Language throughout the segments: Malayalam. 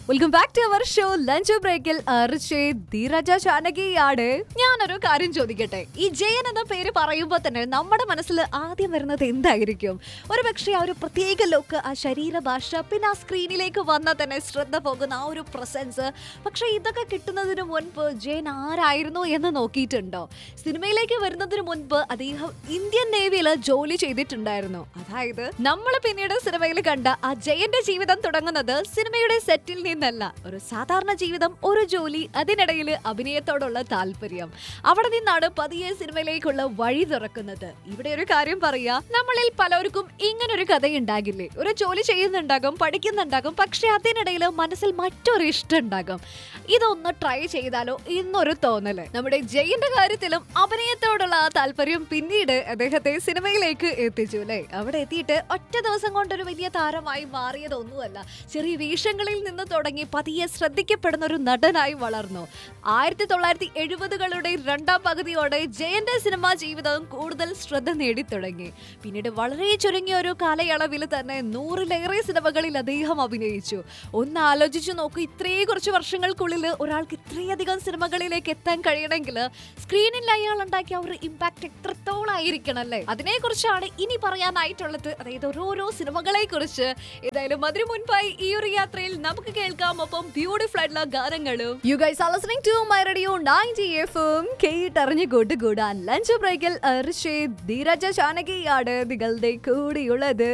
welcome back to our show lunch ബ്രേക്കിൽ ധീരജ ചാനകിയാണ് ഞാനൊരു കാര്യം ചോദിക്കട്ടെ ഈ ജയൻ എന്ന പേര് പറയുമ്പോൾ തന്നെ നമ്മുടെ മനസ്സിൽ ആദ്യം വരുന്നത് എന്തായിരിക്കും ഒരു പക്ഷേ ആ ഒരു പ്രത്യേക ലുക്ക് ആ ശരീരഭാഷ പിന്നെ ആ സ്ക്രീനിലേക്ക് വന്നാൽ തന്നെ ശ്രദ്ധ പോകുന്ന ആ ഒരു പ്രസൻസ് പക്ഷേ ഇതൊക്കെ കിട്ടുന്നതിന് മുൻപ് ജയൻ ആരായിരുന്നു എന്ന് നോക്കിയിട്ടുണ്ടോ സിനിമയിലേക്ക് വരുന്നതിന് മുൻപ് അദ്ദേഹം ഇന്ത്യൻ നേവിയിൽ ജോലി ചെയ്തിട്ടുണ്ടായിരുന്നു അതായത് നമ്മൾ പിന്നീട് സിനിമയിൽ കണ്ട ആ ജയന്റെ ജീവിതം തുടങ്ങുന്നത് സിനിമയുടെ സെറ്റിൽ നിന്നല്ല ഒരു സാധാരണ ജീവിതം ഒരു ജോലി അതിനിടയിൽ അഭിനയത്തോടുള്ള താല്പര്യം അവിടെ നിന്നാണ് പതിയെ സിനിമയിലേക്കുള്ള വഴി തുറക്കുന്നത് ഇവിടെ ഒരു കാര്യം പറയാ നമ്മളിൽ പലർക്കും ഇങ്ങനൊരു കഥയുണ്ടാകില്ലേ ഒരു ജോലി ചെയ്യുന്നുണ്ടാകും പഠിക്കുന്നുണ്ടാകും പക്ഷെ അതിനിടയിൽ മനസ്സിൽ മറ്റൊരു ഇഷ്ടം ഉണ്ടാകും ഇതൊന്ന് ട്രൈ ചെയ്താലോ എന്നൊരു തോന്നല് നമ്മുടെ ജയിന്റെ കാര്യത്തിലും അഭിനയത്തോടുള്ള ആ താല്പര്യം പിന്നീട് അദ്ദേഹത്തെ സിനിമയിലേക്ക് എത്തിച്ചു അല്ലേ അവിടെ എത്തിയിട്ട് ഒറ്റ ദിവസം കൊണ്ടൊരു വലിയ താരമായി മാറിയതൊന്നുമല്ല ചെറിയ വേഷങ്ങളിൽ നിന്ന് തുടങ്ങി പതിയെ ശ്രദ്ധിക്കപ്പെടുന്ന ഒരു നടനായി വളർന്നു ആയിരത്തി തൊള്ളായിരത്തി എഴുപതുകളുടെ രണ്ടാം പകുതിയോടെ ജയന്റെ സിനിമാ ജീവിതം കൂടുതൽ ശ്രദ്ധ നേടിത്തുടങ്ങി പിന്നീട് വളരെ ചുരുങ്ങിയ ഒരു കാലയളവിൽ തന്നെ നൂറിലേറെ സിനിമകളിൽ അദ്ദേഹം അഭിനയിച്ചു ഒന്ന് ആലോചിച്ചു നോക്കൂ ഇത്രയും കുറച്ച് വർഷങ്ങൾക്കുള്ളിൽ ഒരാൾക്ക് ഇത്രയധികം സിനിമകളിലേക്ക് എത്താൻ കഴിയണമെങ്കിൽ സ്ക്രീനിൽ അയാൾ ഉണ്ടാക്കിയ ആ ഒരു ഇമ്പാക്ട് എത്രത്തോളം ആയിരിക്കണം അല്ലേ അതിനെക്കുറിച്ചാണ് ഇനി പറയാനായിട്ടുള്ളത് അതായത് ഓരോരോ സിനിമകളെ കുറിച്ച് ഏതായാലും അതിനു മുൻപായി ഈ ഒരു യാത്രയിൽ നമുക്ക് കേൾക്കാം ഒപ്പം ബ്യൂട്ടിഫുൾ ആയിട്ടുള്ള ഗാനങ്ങളും you guys are listening to my radio 90 എഫും കേട്ടറിഞ്ഞ് കൂട്ടുകൂടാൻ ലഞ്ച് ബ്രേക്കിൽ അർഷേ ധീരജ ചാനകിയാണ് നിങ്ങളുടെ കൂടിയുള്ളത്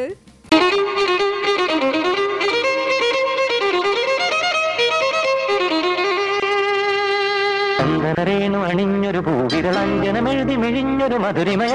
ചന്ദനരേണു അണിഞ്ഞൊരു പൂവിരളഞ്ജനമെഴുതി മിഴിഞ്ഞൊരു മധുരിമയ